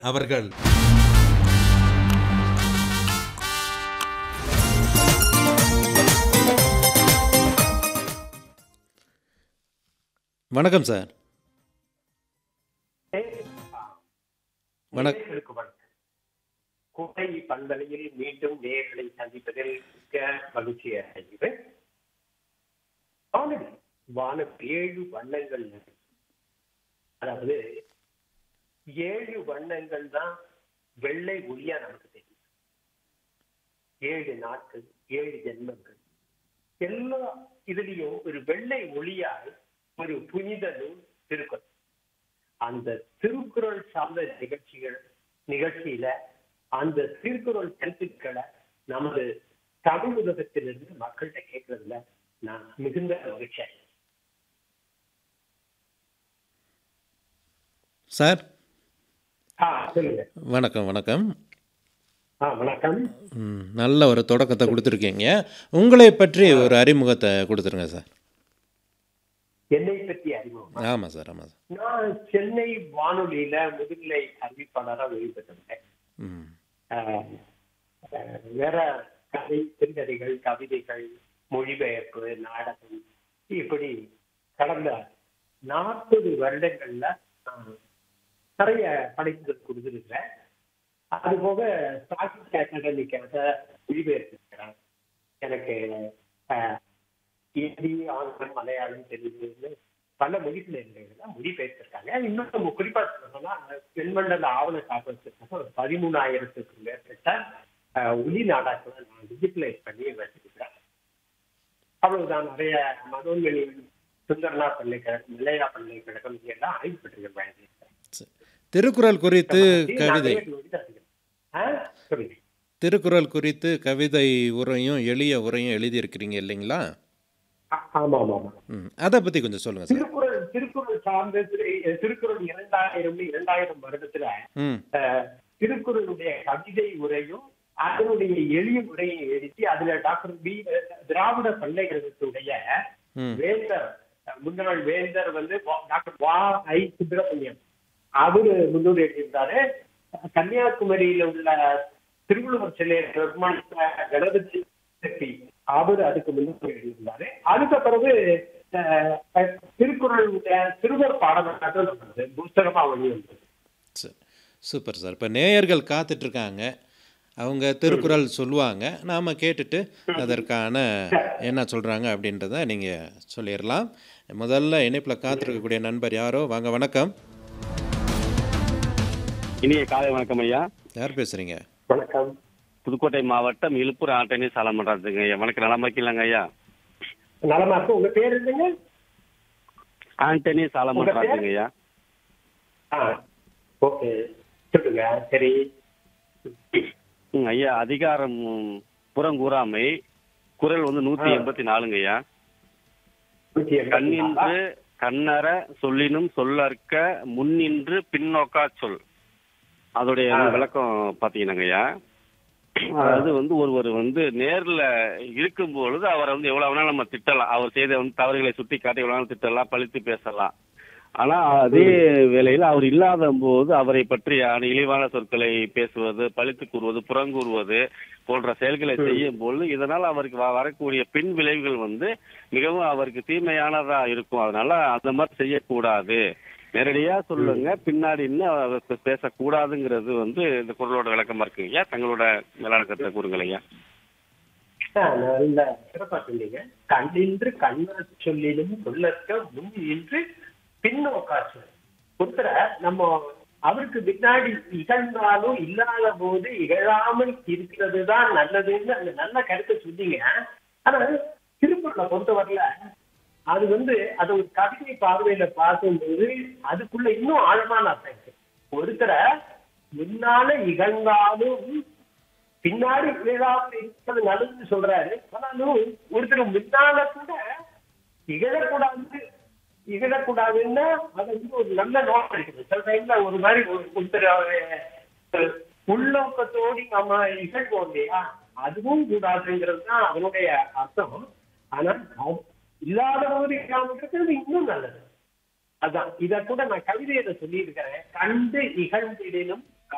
அவர்கள் வணக்கம் சார் வணக் நேயர்களுக்கு வணக்கம் கோடை பண்பலையில் மீண்டும் நேர்களை சந்திப்பதில் மிக்க மகிழ்ச்சி அடைகிறேன் வானவில் வானம் ஏழு வண்ணங்கள் இருக்கு. அதாவது ஏழு வண்ணங்கள் தான் வெள்ளை ஒளியா நமக்கு தெரியும் ஏழு நாட்கள் ஏழு ஜென்மங்கள் எல்லா இதுலயும் ஒரு வெள்ளை ஒளியால் ஒரு புனித நூல் திருக்குறள் அந்த திருக்குறள் சார்ந்த நிகழ்ச்சிகள் நிகழ்ச்சியில அந்த திருக்குறள் கருத்துக்களை நமது தமிழ் உலகத்திலிருந்து மக்கள்கிட்ட கேட்கறதுல நான் மிகுந்த மகிழ்ச்சி அடைகிறேன். சார் ஆ சொல்லுங்க வணக்கம் வணக்கம் ஆ வணக்கம் ம், நல்ல ஒரு தொடக்கத்தை கொடுத்துருக்கீங்க உங்களை பற்றி ஒரு அறிமுகத்தை கொடுத்துருங்க சார் என்னை பற்றி அறிமுகம் ஆமாம் சார் ஆமாம் சார் நான் சென்னை வானொலியில முதுநிலை அறிவிப்பாளராக வெளிப்பட்டிருந்தேன் ம் ஆஹ் ஆஹ் வேற கதை சிறுகதைகள் கவிதைகள் மொழிபெயர்ப்பு நாடகம் இப்படி கடந்த நாற்பது வருடங்கள்ல நான் நிறைய படைப்புகள் கொடுத்துருக்கிறேன் அது போக சாகித்ய அகாடமிக்காக மொழிபெயர்த்திருக்கிறேன் எனக்கு ஆஹ், ஹிந்தி ஆங்கிலம் மலையாளம் தெலுங்குன்னு பல மொழிபெயர்களை மொழிபெயர்த்திருக்காங்க இன்னும் நம்ம குறிப்பா சொல்லணும்னா தென்மண்டல ஆவண காப்பகத்துக்காக ஒரு பதிமூணாயிரத்துக்கும் மேற்பட்ட ஆஹ், ஒலி நாடாக்களை நான் டிஜிட்டலைஸ் பண்ணி வச்சிருக்கிறேன் அவ்வளவுதான் நிறைய மனோன்மணி சுந்தரனா பல்கலைக்கழகம் நிலையா பல்கலைக்கழகம் இதெல்லாம் ஆய்வு பெற்றிருக்கேன் சரி. திருக்குறள் குறித்து கவிதை சொல்லுங்க திருக்குறள் குறித்து கவிதை உரையும் எளிய உரையும் எழுதியிருக்கிறீங்க இல்லைங்களா ஆ- ஆமா ஆமா ஆமா ம் அதை பற்றி கொஞ்சம் சொல்லுங்கள் சார் திருக்குறள் திருக்குறள் சார்ந்த திரு- திருக்குறள் இரண்டாயிரம் இரண்டாயிரம் வருடத்துல ம் அஹ், திருக்குறளுடைய கவிதை உரையும் அதனுடைய எளிய உரையை எழுதி அதுல டாக்டர் பி திராவிட பல்கலைக்கழகத்துடைய ம் வேந்தர் முன்னாள் வேந்தர் வந்து வா- டாக்டர் வா ஐ சுப்பிரமணியம் அவரு முன்னோடி எழுதியிருந்தாரு கன்னியாகுமரியில உள்ள திருவள்ளுவர் சிலையை நிர்மாணித்த கணபதி செட்டி அவர் அதுக்கு முன்னோடி எழுதியிருந்தாரு அதுக்கு பிறகு அஹ், அஹ், திருக்குறளுடைய சிறுவர் பாடமாக நமது புஸ்தகமா வெளிவந்தது சரி சூப்பர் சார் இப்போ நேயர்கள் காத்துட்ருக்காங்க அவங்க திருக்குறள் சொல்லுவாங்க நாம் கேட்டுட்டு அதற்கான என்ன சொல்கிறாங்க அப்படின்றத நீங்கள் சொல்லிடலாம் முதல்ல இணைப்பில் காத்திருக்கக்கூடிய நண்பர் யாரோ வாங்க வணக்கம் இனிய காலை வணக்கம் ஐயா யார் பேசுகிறீங்க வணக்கம் புதுக்கோட்டை மாவட்டம் இழுப்பூர் ஆண்டனி சாலம் பண்றதுங்க ஐயா வணக்கம் நலமா இருக்கீங்களாங்க ஐயா நலமா இருக்கு உங்க பேர் என்னங்க ஆண்டனி சாலம் உங்க பேர்? பண்றதுங்க ஐயா ஆ ஓகே சொல்லுங்க சரி ம், ஐயா அதிகாரம் ம், புறங்கூறாமை குரல் வந்து நூத்தி ஆ. எண்பத்தி நாலுங்க ஐயா நூத்தி எண்பத்தி நாலா? கண்ணின்று கண்ணற சொல்லினும் சொல்லற்க முன்னின்று பின்னோக்கா சொல் அதோடைய ஆ. விளக்கம் பாத்தீங்கன்னாங்க ஐயா அதாவது வந்து ஒருவர் வந்து நேர்ல இருக்கும் பொழுது அவரை வந்து எவ்வளவு வேணாலும் நம்ம திட்டலாம் அவர் செய்த வந்து தவறுகளை சுட்டி காட்டி எவ்வளவு வேணாலும் திட்டலாம் பழித்து பேசலாம் ஆனா அதே வேளையில் அவர் இல்லாத போது அவரை பற்றியான இழிவான சொற்களை பேசுவது பழித்து கூறுவது புறங்கூறுவது போன்ற செயல்களை செய்யும் பொழுது இதனால் அவருக்கு வ- வரக்கூடிய பின் விளைவுகள் வந்து மிகவும் அவருக்கு தீமையானதா இருக்கும் அதனால அந்த மாதிரி செய்யக்கூடாது நேரடியா சொல்லுங்க பின்னாடி இன்னும் அவர் பே- பேசக்கூடாதுங்கிறது வந்து இந்த குரலோட விளக்கமா இருக்குங்க ஐயா தங்களோட மேலான கருத்தை கூறுங்கள் ஐயா ஆ, நல்ல சிறப்பா சொன்னீங்க கண்ணின்று கண்ண சொல்லிலும் சொல்லற்க முன் நின்று பின்னோக்கா சொல் ஒருத்தர நம்ம அவருக்கு பின்னாடி இகழ்ந்தாலும் இல்லாத போது இகழாமல் இருக்கிறது தான் நல்லதுன்னு அந்த நல்ல கருத்தை சொன்னீங்க ஆனா திருக்குறளை பொறுத்தவரையில அது வந்து அது ஒரு கவிதை பார்வையில பார்க்கும்போது அதுக்குள்ள இன்னும் ஆழமான அர்த்தம் இருக்கு ஒருத்தரை முன்னால இகழ்ந்தாலும் பின்னாடி இகழாமல் இருக்கிறது நல்லதுன்னு சொல்றாரு ஆனாலும் ஒருத்தர் முன்னால கூட இகழக்கூடாது இகழக்கூடாதுன்னா அது வந்து ஒரு நல்ல நோக்கம் இருக்குது சில டைம்ல ஒரு மாதிரி ஒரு- ஒருத்தர் அவரு உள்நோக்கத்தோடு நம்ம இகழ்வோம் இல்லையா அதுவும் கூடாதுங்கிறது தான் அதனுடைய அர்த்தம் ஆனா அது இல்லாத போது இல்லாமல் இருக்கிறது இன்னும் நல்லது அதான் இத கூட நான் கவிதையில சொல்லியிருக்கிறேன் கண்டு இகழ்ந்திடனும்